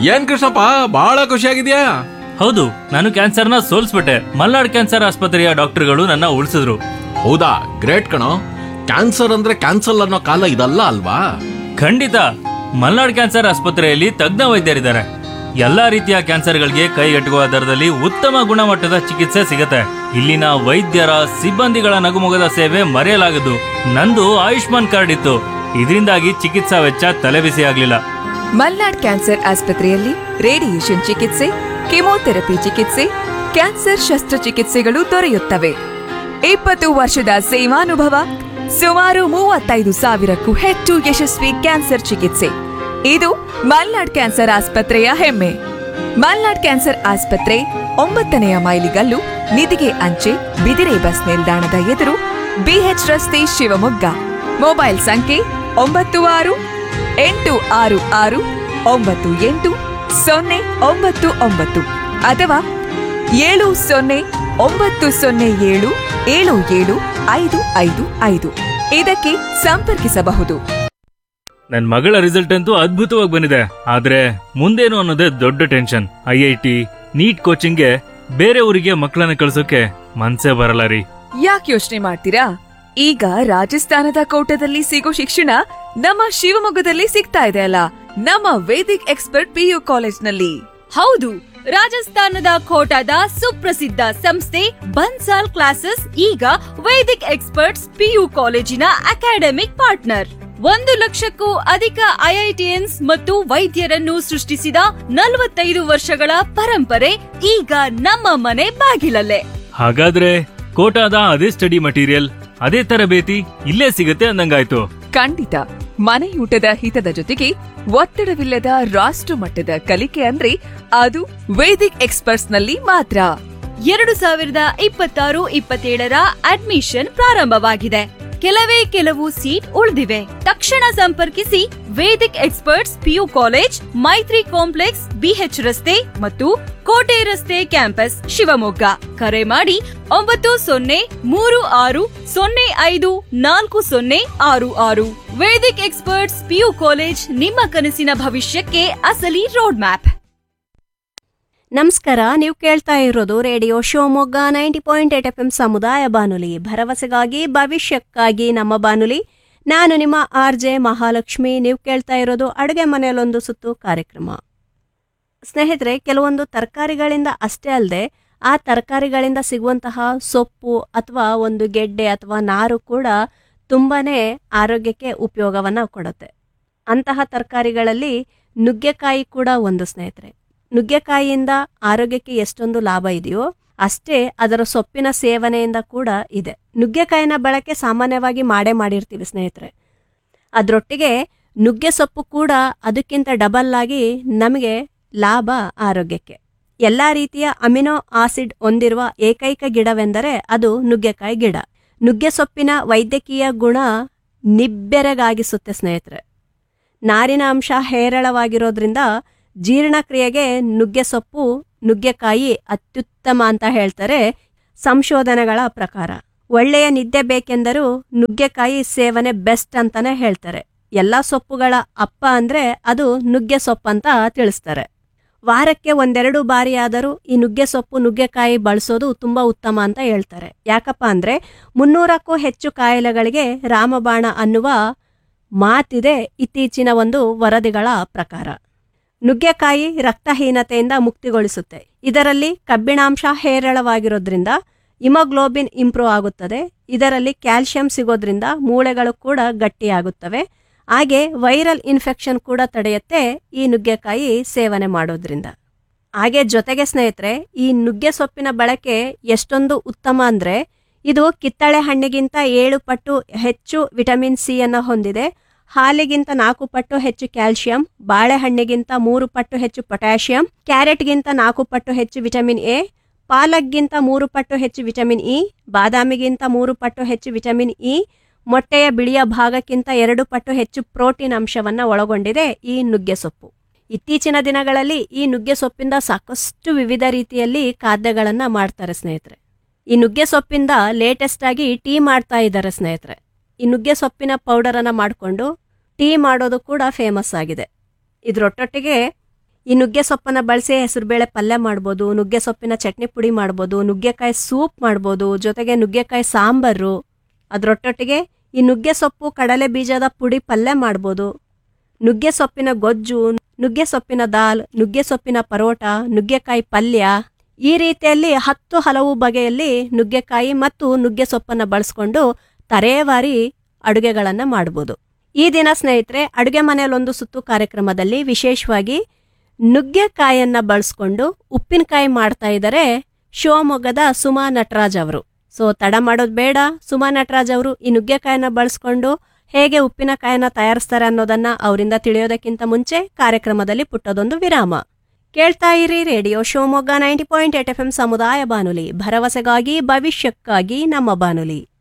ಏನ್ ಕೃಷ್ಣಪ್ಪ ಬಹಳ ಖುಷಿಯಾಗಿದ್ಯಾ ಹೌದು ನಾನು ಕ್ಯಾನ್ಸರ್ನ ಸೋಲ್ಸ್ಬಿಟ್ಟೆ ಮಲ್ನಾಡ್ ಕ್ಯಾನ್ಸರ್ ಆಸ್ಪತ್ರೆಯ ಡಾಕ್ಟರ್ಗಳು ನನ್ನ ಉಳಿಸಿದ್ರು ಹೌದಾ ಗ್ರೇಟ್ ಕಣೋ ಕ್ಯಾನ್ಸರ್ ಅಂದ್ರೆ ಕ್ಯಾನ್ಸಲ್ ಅನ್ನೋ ಕಾಲ ಇದಲ್ಲ ಅಲ್ವಾ ಖಂಡಿತ ಮಲ್ನಾಡ್ ಕ್ಯಾನ್ಸರ್ ಆಸ್ಪತ್ರೆಯಲ್ಲಿ ತಜ್ಞ ವೈದ್ಯರಿದ್ದಾರೆ ಎಲ್ಲಾ ರೀತಿಯ ಕ್ಯಾನ್ಸರ್ಗಳಿಗೆ ಕೈಗೆಟುಕುವ ದರದಲ್ಲಿ ಉತ್ತಮ ಗುಣಮಟ್ಟದ ಚಿಕಿತ್ಸೆ ಸಿಗುತ್ತೆ ಇಲ್ಲಿನ ವೈದ್ಯರ ಸಿಬ್ಬಂದಿಗಳ ನಗುಮೊಗದ ಸೇವೆ ಮರೆಯಲಾಗದು ನಂದು ಆಯುಷ್ಮಾನ್ ಕಾರ್ಡ್ ಇತ್ತು ಇದರಿಂದಾಗಿ ಚಿಕಿತ್ಸಾ ವೆಚ್ಚ ತಲೆಬಿಸಿ ಆಗ್ಲಿಲ್ಲ ಮಲ್ನಾಡ್ ಕ್ಯಾನ್ಸರ್ ಆಸ್ಪತ್ರೆಯಲ್ಲಿ ರೇಡಿಯೇಷನ್ ಚಿಕಿತ್ಸೆ ಕೆಮೊಥೆರಪಿ ಚಿಕಿತ್ಸೆ ಕ್ಯಾನ್ಸರ್ ಶಸ್ತ್ರಚಿಕಿತ್ಸೆಗಳು ದೊರೆಯುತ್ತವೆ ಇಪ್ಪತ್ತು ವರ್ಷದ ಸೇವಾನುಭವ ಸುಮಾರು ಮೂವತ್ತೈದು ಸಾವಿರಕ್ಕೂ ಹೆಚ್ಚು ಯಶಸ್ವಿ ಕ್ಯಾನ್ಸರ್ ಚಿಕಿತ್ಸೆ ಇದು ಮಲ್ನಾಡ್ ಕ್ಯಾನ್ಸರ್ ಆಸ್ಪತ್ರೆಯ ಹೆಮ್ಮೆ ಮಲ್ನಾಡ್ ಕ್ಯಾನ್ಸರ್ ಆಸ್ಪತ್ರೆ ಒಂಬತ್ತನೆಯ ಮೈಲಿಗಲ್ಲು ನಿಧಿಗೆ ಅಂಚೆ ಬಿದಿರೆ ಬಸ್ ನಿಲ್ದಾಣದ ಎದುರು ಬಿಎಚ್ ರಸ್ತೆ ಶಿವಮೊಗ್ಗ ಮೊಬೈಲ್ ಸಂಖ್ಯೆ ಒಂಬತ್ತು ಆರು ಎಂಟು ಆರು ಆರು ಒಂಬತ್ತು ಎಂಟು ಸೊನ್ನೆ ಒಂಬತ್ತು ಒಂಬತ್ತು ಅಥವಾ ಏಳು ಸೊನ್ನೆ ಒಂಬತ್ತು ಸೊನ್ನೆ ಏಳು ಏಳು ಏಳು ಐದು ಐದು ಐದು ಇದಕ್ಕೆ ಸಂಪರ್ಕಿಸಬಹುದು ನನ್ ಮಗಳ ರಿಸಲ್ಟ್ ಅಂತೂ ಅದ್ಭುತವಾಗಿ ಬಂದಿದೆ ಆದ್ರೆ ಮುಂದೇನು ಅನ್ನೋದೇ ದೊಡ್ಡ tension I I T NEET ಕೋಚಿಂಗ್ಗೆ ಬೇರೆ ಊರಿಗೆ ಮಕ್ಕಳನ್ನ ಕಳ್ಸೋಕೆ ಮನ್ಸೇ ಬರಲ್ಲ ರೀ ಯಾಕೆ ಯೋಚನೆ ಮಾಡ್ತೀರಾ ಈಗ ರಾಜಸ್ಥಾನದ ಕೋಟದಲ್ಲಿ ಸಿಗೋ ಶಿಕ್ಷಣ ನಮ್ಮ ಶಿವಮೊಗ್ಗದಲ್ಲಿ ಸಿಗ್ತಾ ಇದೆ ಅಲ್ಲ ನಮ್ಮ ವೇದಿಕ್ ಎಕ್ಸ್ಪರ್ಟ್ ಪಿಯು ಕಾಲೇಜ್ನಲ್ಲಿ ಹೌದು ರಾಜಸ್ಥಾನದ ಕೋಟಾದ ಸುಪ್ರಸಿದ್ಧ ಸಂಸ್ಥೆ ಬನ್ಸಾಲ್ ಕ್ಲಾಸಸ್ ಈಗ ವೈದಿಕ್ ಎಕ್ಸ್ಪರ್ಟ್ಸ್ ಪಿಯು ಕಾಲೇಜಿನ ಅಕಾಡೆಮಿಕ್ ಪಾರ್ಟ್ನರ್ ಒಂದು ಲಕ್ಷಕ್ಕೂ ಅಧಿಕ ಐಐಟಿಎನ್ಸ್ ಮತ್ತು ವೈದ್ಯರನ್ನು ಸೃಷ್ಟಿಸಿದ ನಲವತ್ತೈದು ವರ್ಷಗಳ ಪರಂಪರೆ ಈಗ ನಮ್ಮ ಮನೆ ಬಾಗಿಲಲ್ಲೇ ಹಾಗಾದ್ರೆ ಕೋಟಾದ ಅದೇ ಸ್ಟಡಿ ಮಟೀರಿಯಲ್ ಅದೇ ತರಬೇತಿ ಇಲ್ಲೇ ಸಿಗತ್ತೆ ಅಂದಂಗಾಯ್ತು ಖಂಡಿತ ಮನೆಯೂಟದ ಹಿತದ ಜೊತೆಗೆ ಒತ್ತಡವಿಲ್ಲದ ರಾಷ್ಟ್ರ ಮಟ್ಟದ ಕಲಿಕೆ ಅಂದ್ರೆ ಅದು ವೇದಿಕ್ ಎಕ್ಸ್ಪರ್ಟ್ಸ್ ನಲ್ಲಿ ಮಾತ್ರ ಎರಡು ಸಾವಿರದ ಇಪ್ಪತ್ತಾರು ಇಪ್ಪತ್ತೇಳರ ಅಡ್ಮಿಷನ್ ಪ್ರಾರಂಭವಾಗಿದೆ ಕೆಲವೇ ಕೆಲವು ಸೀಟ್ ಉಳಿದಿವೆ ತಕ್ಷಣ ಸಂಪರ್ಕಿಸಿ Vedic experts PU college Maitri complex BH ರಸ್ತೆ ಮತ್ತು ಕೋಟೆ ರಸ್ತೆ ಕ್ಯಾಂಪಸ್ ಶಿವಮೊಗ್ಗ ಕರೆ ಮಾಡಿ ಒಂಬತ್ತು ಸೊನ್ನೆ ಮೂರು ಆರು ಸೊನ್ನೆ ಐದು ನಾಲ್ಕು ಸೊನ್ನೆ ಆರು ಆರು ವೇದಿಕ್ ಎಕ್ಸ್ಪರ್ಟ್ಸ್ ಪಿಯು ಕಾಲೇಜ್ ನಿಮ್ಮ ಕನಸಿನ ಭವಿಷ್ಯಕ್ಕೆ ಅಸಲಿ ರೋಡ್ ಮ್ಯಾಪ್ ನಮಸ್ಕಾರ ನೀವು ಕೇಳ್ತಾ ಇರೋದು radio Shivamogga ninety point eight F M ಸಮುದಾಯ ಬಾನುಲಿ ಭರವಸೆಗಾಗಿ ಭವಿಷ್ಯಕ್ಕಾಗಿ ನಮ್ಮ ಬಾನುಲಿ ನಾನು ನಿಮ್ಮ ಆರ್ ಜೆ ಮಹಾಲಕ್ಷ್ಮಿ ನೀವು ಕೇಳ್ತಾ ಇರೋದು ಅಡುಗೆ ಮನೆಯಲ್ಲೊಂದು ಸುತ್ತು ಕಾರ್ಯಕ್ರಮ ಸ್ನೇಹಿತರೆ ಕೆಲವೊಂದು ತರಕಾರಿಗಳಿಂದ ಅಷ್ಟೇ ಅಲ್ಲದೆ ಆ ತರಕಾರಿಗಳಿಂದ ಸಿಗುವಂತಹ ಸೊಪ್ಪು ಅಥವಾ ಒಂದು ಗೆಡ್ಡೆ ಅಥವಾ ನಾರು ಕೂಡ ತುಂಬಾನೇ ಆರೋಗ್ಯಕ್ಕೆ ಉಪಯೋಗವನ್ನು ಕೊಡುತ್ತೆ ಅಂತಹ ತರಕಾರಿಗಳಲ್ಲಿ ನುಗ್ಗೆಕಾಯಿ ಕೂಡ ಒಂದು ಸ್ನೇಹಿತರೆ ನುಗ್ಗೆಕಾಯಿಯಿಂದ ಆರೋಗ್ಯಕ್ಕೆ ಎಷ್ಟೊಂದು ಲಾಭ ಇದೆಯೋ ಅಷ್ಟೇ ಅದರ ಸೊಪ್ಪಿನ ಸೇವನೆಯಿಂದ ಕೂಡ ಇದೆ ನುಗ್ಗೆಕಾಯಿನ ಬಳಕೆ ಸಾಮಾನ್ಯವಾಗಿ ಮಾಡೇ ಮಾಡಿರ್ತೀವಿ ಸ್ನೇಹಿತರೆ ಅದರೊಟ್ಟಿಗೆ ನುಗ್ಗೆ ಸೊಪ್ಪು ಕೂಡ ಅದಕ್ಕಿಂತ ಡಬಲ್ ಆಗಿ ನಮಗೆ ಲಾಭ ಆರೋಗ್ಯಕ್ಕೆ ಎಲ್ಲ ರೀತಿಯ ಅಮಿನೋ ಆಸಿಡ್ ಹೊಂದಿರುವ ಏಕೈಕ ಗಿಡವೆಂದರೆ ಅದು ನುಗ್ಗೆಕಾಯಿ ಗಿಡ ನುಗ್ಗೆ ಸೊಪ್ಪಿನ ವೈದ್ಯಕೀಯ ಗುಣ ನಿಬ್ಬೆರಗಾಗಿಸುತ್ತೆ ಸ್ನೇಹಿತರೆ ನಾರಿನ ಅಂಶ ಹೇರಳವಾಗಿರೋದ್ರಿಂದ ಜೀರ್ಣಕ್ರಿಯೆಗೆ ನುಗ್ಗೆ ಸೊಪ್ಪು ನುಗ್ಗೆಕಾಯಿ ಅತ್ಯುತ್ತಮ ಅಂತ ಹೇಳ್ತಾರೆ ಸಂಶೋಧನೆಗಳ ಪ್ರಕಾರ ಒಳ್ಳೆಯ ನಿದ್ದೆ ಬೇಕೆಂದರೂ ನುಗ್ಗೆಕಾಯಿ ಸೇವನೆ ಬೆಸ್ಟ್ ಅಂತಾನೆ ಹೇಳ್ತಾರೆ ಎಲ್ಲ ಸೊಪ್ಪುಗಳ ಅಪ್ಪ ಅಂದ್ರೆ ಅದು ನುಗ್ಗೆ ಸೊಪ್ಪು ಅಂತ ತಿಳಿಸ್ತಾರೆ ವಾರಕ್ಕೆ ಒಂದೆರಡು ಬಾರಿಯಾದರೂ ಈ ನುಗ್ಗೆ ಸೊಪ್ಪು ನುಗ್ಗೆಕಾಯಿ ಬಳಸೋದು ತುಂಬಾ ಉತ್ತಮ ಅಂತ ಹೇಳ್ತಾರೆ ಯಾಕಪ್ಪ ಅಂದ್ರೆ ಮುನ್ನೂರಕ್ಕೂ ಹೆಚ್ಚು ಕಾಯಿಲೆಗಳಿಗೆ ರಾಮಬಾಣ ಅನ್ನುವ ಮಾತಿದೆ ಇತ್ತೀಚಿನ ಒಂದು ವರದಿಗಳ ಪ್ರಕಾರ ನುಗ್ಗೆಕಾಯಿ ರಕ್ತಹೀನತೆಯಿಂದ ಮುಕ್ತಿಗೊಳಿಸುತ್ತೆ ಇದರಲ್ಲಿ ಕಬ್ಬಿಣಾಂಶ ಹೇರಳವಾಗಿರೋದ್ರಿಂದ ಇಮೋಗ್ಲೋಬಿನ್ ಇಂಪ್ರೂವ್ ಆಗುತ್ತದೆ ಇದರಲ್ಲಿ ಕ್ಯಾಲ್ಸಿಯಂ ಸಿಗೋದ್ರಿಂದ ಮೂಳೆಗಳು ಕೂಡ ಗಟ್ಟಿಯಾಗುತ್ತವೆ ಹಾಗೆ ವೈರಲ್ ಇನ್ಫೆಕ್ಷನ್ ಕೂಡ ತಡೆಯುತ್ತೆ ಈ ನುಗ್ಗೆಕಾಯಿ ಸೇವನೆ ಮಾಡೋದ್ರಿಂದ ಹಾಗೆ ಜೊತೆಗೆ ಸ್ನೇಹಿತರೆ ಈ ನುಗ್ಗೆ ಸೊಪ್ಪಿನ ಬಳಕೆ ಎಷ್ಟೊಂದು ಉತ್ತಮ ಅಂದ್ರೆ ಇದು ಕಿತ್ತಳೆ ಹಣ್ಣಿಗಿಂತ ಏಳು ಪಟ್ಟು ಹೆಚ್ಚು ವಿಟಮಿನ್ ಸಿ ಅನ್ನು ಹೊಂದಿದೆ ಹಾಲಿಗಿಂತ ನಾಲ್ಕು ಪಟ್ಟು ಹೆಚ್ಚು ಕ್ಯಾಲ್ಸಿಯಂ ಬಾಳೆಹಣ್ಣಿಗಿಂತ ಮೂರು ಪಟ್ಟು ಹೆಚ್ಚು ಪೊಟ್ಯಾಷಿಯಂ ಕ್ಯಾರೆಟ್ಗಿಂತ ನಾಲ್ಕು ಪಟ್ಟು ಹೆಚ್ಚು ವಿಟಮಿನ್ ಎ ಪಾಲಕ್ಗಿಂತ ಮೂರು ಪಟ್ಟು ಹೆಚ್ಚು ವಿಟಮಿನ್ ಇ ಬಾದಾಮಿಗಿಂತ ಮೂರು ಪಟ್ಟು ಹೆಚ್ಚು ವಿಟಮಿನ್ ಇ ಮೊಟ್ಟೆಯ ಬಿಳಿಯ ಭಾಗಕ್ಕಿಂತ ಎರಡು ಪಟ್ಟು ಹೆಚ್ಚು ಪ್ರೋಟೀನ್ ಅಂಶವನ್ನ ಒಳಗೊಂಡಿದೆ ಈ ನುಗ್ಗೆ ಸೊಪ್ಪು ಇತ್ತೀಚಿನ ದಿನಗಳಲ್ಲಿ ಈ ನುಗ್ಗೆ ಸೊಪ್ಪಿಂದ ಸಾಕಷ್ಟು ವಿವಿಧ ರೀತಿಯಲ್ಲಿ ಖಾದ್ಯಗಳನ್ನ ಮಾಡ್ತಾರೆ ಸ್ನೇಹಿತರೆ ಈ ನುಗ್ಗೆ ಸೊಪ್ಪಿಂದ ಲೇಟೆಸ್ಟ್ ಆಗಿ ಟೀ ಮಾಡ್ತಾ ಇದ್ದಾರೆ ಸ್ನೇಹಿತರೆ ಈ ನುಗ್ಗೆ ಸೊಪ್ಪಿನ ಪೌಡರನ್ನು ಮಾಡಿಕೊಂಡು ಟೀ ಮಾಡೋದು ಕೂಡ ಫೇಮಸ್ ಆಗಿದೆ ಇದರೊಟ್ಟೊಟ್ಟಿಗೆ ಈ ನುಗ್ಗೆ ಸೊಪ್ಪನ್ನ ಬಳಸಿ ಹೆಸರುಬೇಳೆ ಪಲ್ಯ ಮಾಡ್ಬೋದು ನುಗ್ಗೆ ಸೊಪ್ಪಿನ ಚಟ್ನಿ ಪುಡಿ ಮಾಡ್ಬೋದು ನುಗ್ಗೆಕಾಯಿ ಸೂಪ್ ಮಾಡ್ಬೋದು ಜೊತೆಗೆ ನುಗ್ಗೆಕಾಯಿ ಸಾಂಬಾರು ಅದರೊಟ್ಟೊಟ್ಟಿಗೆ ಈ ನುಗ್ಗೆ ಸೊಪ್ಪು ಕಡಲೆ ಬೀಜದ ಪುಡಿ ಪಲ್ಯ ಮಾಡ್ಬೋದು ನುಗ್ಗೆ ಸೊಪ್ಪಿನ ಗೊಜ್ಜು ನುಗ್ಗೆ ಸೊಪ್ಪಿನ ದಾಲ್ ನುಗ್ಗೆ ಸೊಪ್ಪಿನ ಪರೋಟ ನುಗ್ಗೆಕಾಯಿ ಪಲ್ಯ ಈ ರೀತಿಯಲ್ಲಿ ಹತ್ತು ಹಲವು ಬಗೆಯಲ್ಲಿ ನುಗ್ಗೆಕಾಯಿ ಮತ್ತು ನುಗ್ಗೆ ಸೊಪ್ಪನ್ನು ಬಳಸ್ಕೊಂಡು ತರೇವಾರಿ ಅಡುಗೆಗಳನ್ನು ಮಾಡ್ಬೋದು ಈ ದಿನ ಸ್ನೇಹಿತರೆ ಅಡುಗೆ ಮನೆಯಲ್ಲೊಂದು ಸುತ್ತು ಕಾರ್ಯಕ್ರಮದಲ್ಲಿ ವಿಶೇಷವಾಗಿ ನುಗ್ಗೆಕಾಯನ್ನ ಬಳಸ್ಕೊಂಡು ಉಪ್ಪಿನಕಾಯಿ ಮಾಡ್ತಾ ಇದ್ದಾರೆ ಶಿವಮೊಗ್ಗದ ಸುಮಾ ನಟರಾಜ್ ಅವರು ಸೊ ತಡ ಮಾಡೋದು ಬೇಡ ಸುಮಾ ನಟರಾಜ್ ಅವರು ಈ ನುಗ್ಗೆಕಾಯನ್ನ ಬಳಸ್ಕೊಂಡು ಹೇಗೆ ಉಪ್ಪಿನಕಾಯನ್ನ ತಯಾರಿಸ್ತಾರೆ ಅನ್ನೋದನ್ನ ಅವರಿಂದ ತಿಳಿಯೋದಕ್ಕಿಂತ ಮುಂಚೆ ಕಾರ್ಯಕ್ರಮದಲ್ಲಿ ಪುಟ್ಟದೊಂದು ವಿರಾಮ ಕೇಳ್ತಾ ಇರಿ radio Shivamogga ninety point eight F M ಸಮುದಾಯ ಬಾನುಲಿ ಭರವಸೆಗಾಗಿ ಭವಿಷ್ಯಕ್ಕಾಗಿ ನಮ್ಮ ಬಾನುಲಿ